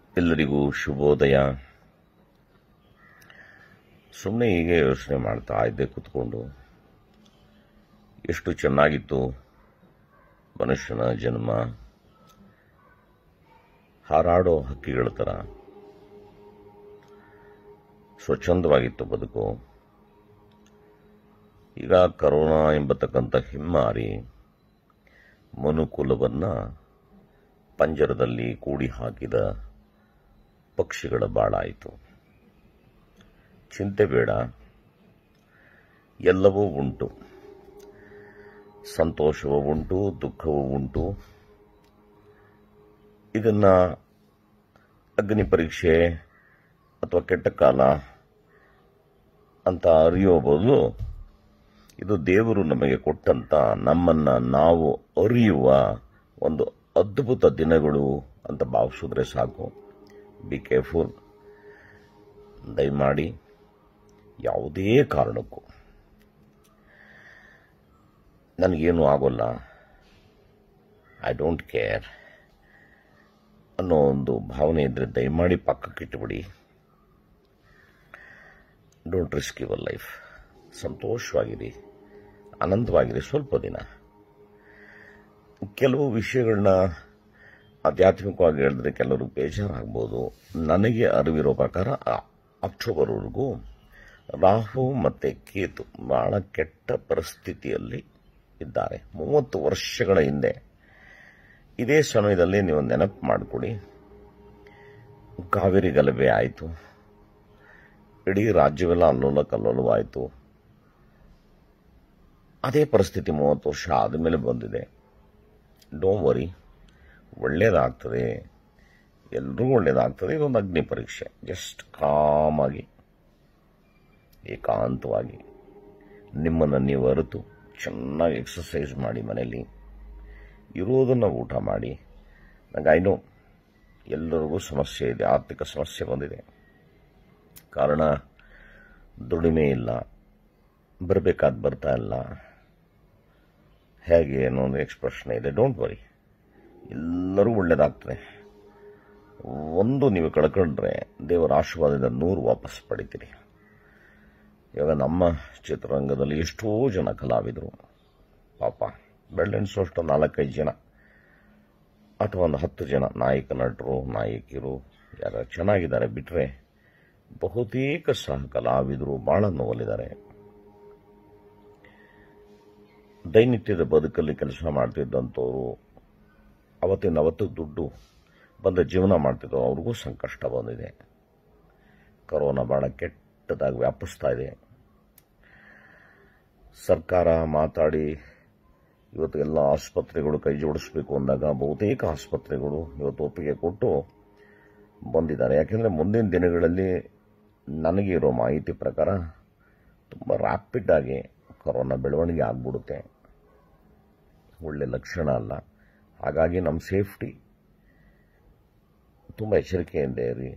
ಎಲ್ಲರಿಗೂ ಶುಭೋದಯ ಸುಮ್ಮನೆ ಹೀಗೆ ಯೋಚನೆ ಮಾಡ್ತಾ ಇದ್ದೆ ಕೂತ್ಕೊಂಡು ಎಷ್ಟು ಚೆನ್ನಾಗಿತ್ತು ಮನುಷ್ಯನ ಜನ್ಮ ಹಾರಾಡೋ ಹಕ್ಕಿಗಳ ಥರ ಸ್ವಚ್ಛಂದವಾಗಿತ್ತು ಬದುಕು ಈಗ ಕರೋನಾ ಎಂಬತಕ್ಕಂಥ ಹಿಮ್ಮಾರಿ ಮನುಕುಲವನ್ನ ಪಂಜರದಲ್ಲಿ ಕೂಡಿ ಹಾಕಿದ ಪಕ್ಷಿಗಳ ಬಾಳಾಯಿತು ಚಿಂತೆ ಬೇಡ ಎಲ್ಲವೂ ಉಂಟು ಸಂತೋಷವೂ ಉಂಟು ದುಃಖವೂ ಉಂಟು ಇದನ್ನ ಅಗ್ನಿ ಪರೀಕ್ಷೆ ಅಥವಾ ಕೆಟ್ಟ ಕಾಲ ಅಂತ ಅರಿಯೋ ಬದಲು ಇದು ದೇವರು ನಮಗೆ ಕೊಟ್ಟಂತ ನಮ್ಮನ್ನ ನಾವು ಅರಿಯುವ ಒಂದು ಅದ್ಭುತ ದಿನಗಳು ಅಂತ ಭಾವಿಸಿದ್ರೆ ಸಾಕು ಬಿ ಕೇರ್ಫುಲ್ ದಯಮಾಡಿ ಯಾವುದೇ ಕಾರಣಕ್ಕೂ ನನಗೇನು ಆಗೋಲ್ಲ ಐ ಡೋಂಟ್ ಕೇರ್ ಅನ್ನೋ ಒಂದು ಭಾವನೆ ಇದ್ರೆ ದಯಮಾಡಿ ಪಕ್ಕಕ್ಕಿಟ್ಟುಬಿಡಿ ಡೋಂಟ್ ರಿಸ್ಕ್ ಯುವರ್ ಲೈಫ್ ಸಂತೋಷವಾಗಿರಿ ಆನಂದವಾಗಿರಿ ಸ್ವಲ್ಪ ದಿನ ಕೆಲವು ವಿಷಯಗಳನ್ನ ಆಧ್ಯಾತ್ಮಿಕವಾಗಿ ಹೇಳಿದ್ರೆ ಕೆಲವರು ಬೇಜಾರಾಗ್ಬೋದು ನನಗೆ ಅರಿವಿರೋ ಪ್ರಕಾರ ಆ- ಅಕ್ಟೋಬರ್ವರೆಗೂ ರಾಹು ಮತ್ತೆ ಕೇತು ಬಹಳ ಕೆಟ್ಟ ಪರಿಸ್ಥಿತಿಯಲ್ಲಿ ಇದ್ದಾರೆ ಮೂವತ್ತು ವರ್ಷಗಳ ಹಿಂದೆ ಇದೇ ಸಮಯದಲ್ಲಿ ನೀವು ನೆನಪು ಮಾಡಿಕೊಡಿ ಕಾವೇರಿ ಗಲಭೆ ಆಯಿತು ಇಡೀ ರಾಜ್ಯವೆಲ್ಲ ಅಲ್ಲೋಲ ಕಲ್ಲೋಲವಾಯಿತು ಅದೇ ಪರಿಸ್ಥಿತಿ ಮೂವತ್ತು ವರ್ಷ ಆದಮೇಲೆ ಬಂದಿದೆ ಡೋಂಟ್ ವರಿ ಒಳ್ಳೇದಾಗ್ತದೆ ಎಲ್ರಿಗೂ ಒಳ್ಳೇದಾಗ್ತದೆ ಇದೊಂದು ಅಗ್ನಿ ಪರೀಕ್ಷೆ ಜಸ್ಟ್ ಕಾಮಾಗಿ ಏಕಾಂತವಾಗಿ ನಿಮ್ಮನ್ನು ನೀವು ಅರಿತು ಚೆನ್ನಾಗಿ ಎಕ್ಸಸೈಸ್ ಮಾಡಿ ಮನೆಯಲ್ಲಿ ಇರೋದನ್ನು ಊಟ ಮಾಡಿ ನಂಗೆ ಐನೋ ಎಲ್ಲರಿಗೂ ಸಮಸ್ಯೆ ಇದೆ ಆರ್ಥಿಕ ಸಮಸ್ಯೆ ಬಂದಿದೆ ಕಾರಣ ದುಡಿಮೆ ಇಲ್ಲ ಬರಬೇಕಾದ ಬರ್ತಾ ಇಲ್ಲ ಹೇಗೆ ಅನ್ನೋ ಒಂದು ಎಕ್ಸ್ಪ್ರೆಷನ್ ಇದೆ ಡೋಂಟ್ ವರಿ ಎಲ್ಲರೂ ಒಳ್ಳೇದಾಗ್ತದೆ ಒಂದು ನೀವು ಕಳ್ಕೊಂಡ್ರೆ ದೇವರ ಆಶೀರ್ವಾದದಿಂದ ನೂರು ವಾಪಸ್ ಪಡಿತೀರಿ ಇವಾಗ ನಮ್ಮ ಚಿತ್ರರಂಗದಲ್ಲಿ ಎಷ್ಟೋ ಜನ ಕಲಾವಿದರು ಪಾಪ ಬೆಳ್ಳೆಣಿಸೋ ಅಷ್ಟು ನಾಲ್ಕೈದು ಜನ ಅಥವಾ ಒಂದು ಹತ್ತು ಜನ ನಾಯಕ ನಟರು ನಾಯಕಿಯರು ಯಾರು ಚೆನ್ನಾಗಿದ್ದಾರೆ ಬಿಟ್ಟರೆ ಬಹುತೇಕ ಸಹ ಕಲಾವಿದರು ಬಹಳ ನೋವಲ್ಲಿದ್ದಾರೆ ದೈನಿತ್ಯದ ಬದುಕಲ್ಲಿ ಕೆಲಸ ಮಾಡ್ತಿದ್ದಂಥವ್ರು ಅವತ್ತಿನ ಅವತ್ತು ದುಡ್ಡು ಬಂದ ಜೀವನ ಮಾಡ್ತಿದ್ರು ಅವ್ರಿಗೂ ಸಂಕಷ್ಟ ಬಂದಿದೆ ಕರೋನಾ ಬಹಳ ಕೆಟ್ಟದಾಗಿ ವ್ಯಾಪಿಸ್ತಾ ಇದೆ ಸರ್ಕಾರ ಮಾತಾಡಿ ಇವತ್ತು ಎಲ್ಲ ಆಸ್ಪತ್ರೆಗಳು ಕೈ ಜೋಡಿಸಬೇಕು ಅಂದಾಗ ಬಹುತೇಕ ಆಸ್ಪತ್ರೆಗಳು ಇವತ್ತು ಒಪ್ಪಿಗೆ ಕೊಟ್ಟು ಬಂದಿದ್ದಾರೆ ಯಾಕೆಂದರೆ ಮುಂದಿನ ದಿನಗಳಲ್ಲಿ ನನಗೆ ಇರೋ ಮಾಹಿತಿ ಪ್ರಕಾರ ತುಂಬ ರ್ಯಾಪಿಡ್ ಆಗಿ ಕೊರೋನಾ ಬೆಳವಣಿಗೆ ಆಗ್ಬಿಡುತ್ತೆ ಒಳ್ಳೆ ಲಕ್ಷಣ ಅಲ್ಲ ಹಾಗಾಗಿ ನಮ್ಮ ಸೇಫ್ಟಿ ತುಂಬ ಎಚ್ಚರಿಕೆಯಿಂದ ಇರಿ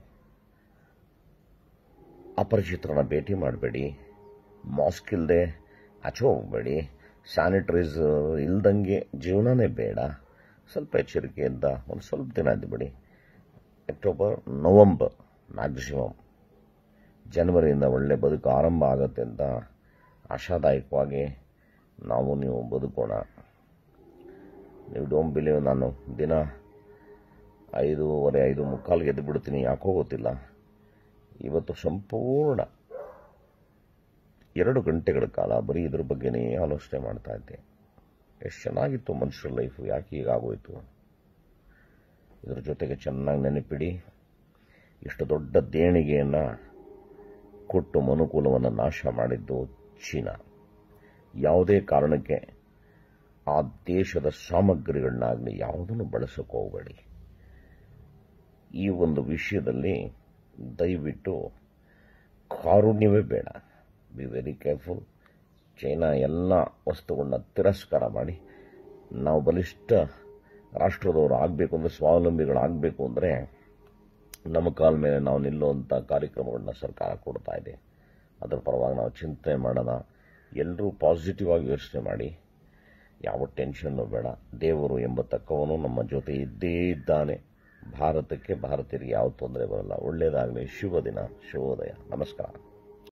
ಅಪರಿಚಿತರನ್ನ ಭೇಟಿ ಮಾಡಬೇಡಿ ಮಾಸ್ಕ್ ಇಲ್ಲದೆ ಆಚೆ ಹೋಗಬೇಡಿ ಸ್ಯಾನಿಟೈಸ್ ಇಲ್ದಂಗೆ ಜೀವನನೇ ಬೇಡ ಸ್ವಲ್ಪ ಎಚ್ಚರಿಕೆಯಿಂದ ಒಂದು ಸ್ವಲ್ಪ ದಿನ ಇದ್ದುಬಿಡಿ ಅಕ್ಟೋಬರ್ ನವಂಬರ್ ಮ್ಯಾಕ್ಸಿಮಮ್ ಜನವರಿಯಿಂದ ಒಳ್ಳೆ ಬದುಕು ಆರಂಭ ಆಗುತ್ತೆ ಅಂತ ಆಶಾದಾಯಕವಾಗಿ ನಾವು ನೀವು ಬದುಕೋಣ ನೀವು ಡೋಂಟ್ ಬಿಲೀವ್ ನಾನು ದಿನ ಐದೂವರೆ ಐದು ಮುಕ್ಕಾಲ್ಗೆ ಎದ್ದು ಬಿಡ್ತೀನಿ ಯಾಕೋ ಗೊತ್ತಿಲ್ಲ ಇವತ್ತು ಸಂಪೂರ್ಣ ಎರಡು ಗಂಟೆಗಳ ಕಾಲ ಬರೀ ಇದ್ರ ಬಗ್ಗೆನೇ ಆಲೋಚನೆ ಮಾಡ್ತಾ ಇದ್ದೆ ಎಷ್ಟು ಚೆನ್ನಾಗಿತ್ತು ಮನುಷ್ಯರ ಲೈಫು ಯಾಕೆ ಹೀಗಾಗೋಯ್ತು ಇದ್ರ ಜೊತೆಗೆ ಚೆನ್ನಾಗಿ ನೆನಪಿಡಿ ಇಷ್ಟು ದೊಡ್ಡ ದೇಣಿಗೆಯನ್ನು ಕೊಟ್ಟು ಮನುಕುಲವನ್ನು ನಾಶ ಮಾಡಿದ್ದು ಚೀನಾ ಯಾವುದೇ ಕಾರಣಕ್ಕೆ ಆ ದೇಶದ ಸಾಮಗ್ರಿಗಳನ್ನಾಗಲಿ ಯಾವುದನ್ನು ಬಳಸಕ್ಕೆ ಹೋಗಬೇಡಿ ಈ ಒಂದು ವಿಷಯದಲ್ಲಿ ದಯವಿಟ್ಟು ಕಾರುಣ್ಯವೇ ಬೇಡ ಬಿ ವೆರಿ ಕೇರ್ಫುಲ್ ಚೈನಾ ಎಲ್ಲ ವಸ್ತುಗಳನ್ನ ತಿರಸ್ಕಾರ ಮಾಡಿ ನಾವು ಬಲಿಷ್ಠ ರಾಷ್ಟ್ರದವರು ಆಗಬೇಕು ಅಂದರೆ ಸ್ವಾವಲಂಬಿಗಳಾಗಬೇಕು ಅಂದರೆ ನಮ್ಮ ಕಾಲ ಮೇಲೆ ನಾವು ನಿಲ್ಲುವಂಥ ಕಾರ್ಯಕ್ರಮಗಳನ್ನ ಸರ್ಕಾರ ಕೊಡ್ತಾ ಇದೆ ಅದರ ಪರವಾಗಿ ನಾವು ಚಿಂತನೆ ಮಾಡೋಣ ಎಲ್ಲರೂ ಪಾಸಿಟಿವ್ ಆಗಿ ಯೋಚನೆ ಮಾಡಿ ಯಾವ ಟೆನ್ಷನ್ನು ಬೇಡ ದೇವರು ಎಂಬ ತಕ್ಕವನು ನಮ್ಮ ಜೊತೆ ಇದ್ದೇ ಇದ್ದಾನೆ ಭಾರತಕ್ಕೆ ಭಾರತೀಯರಿಗೆ ಯಾವ ತೊಂದರೆ ಬರಲ್ಲ ಒಳ್ಳೆಯದಾಗಲಿ ಶುಭ ದಿನ ಶುಭೋದಯ ನಮಸ್ಕಾರ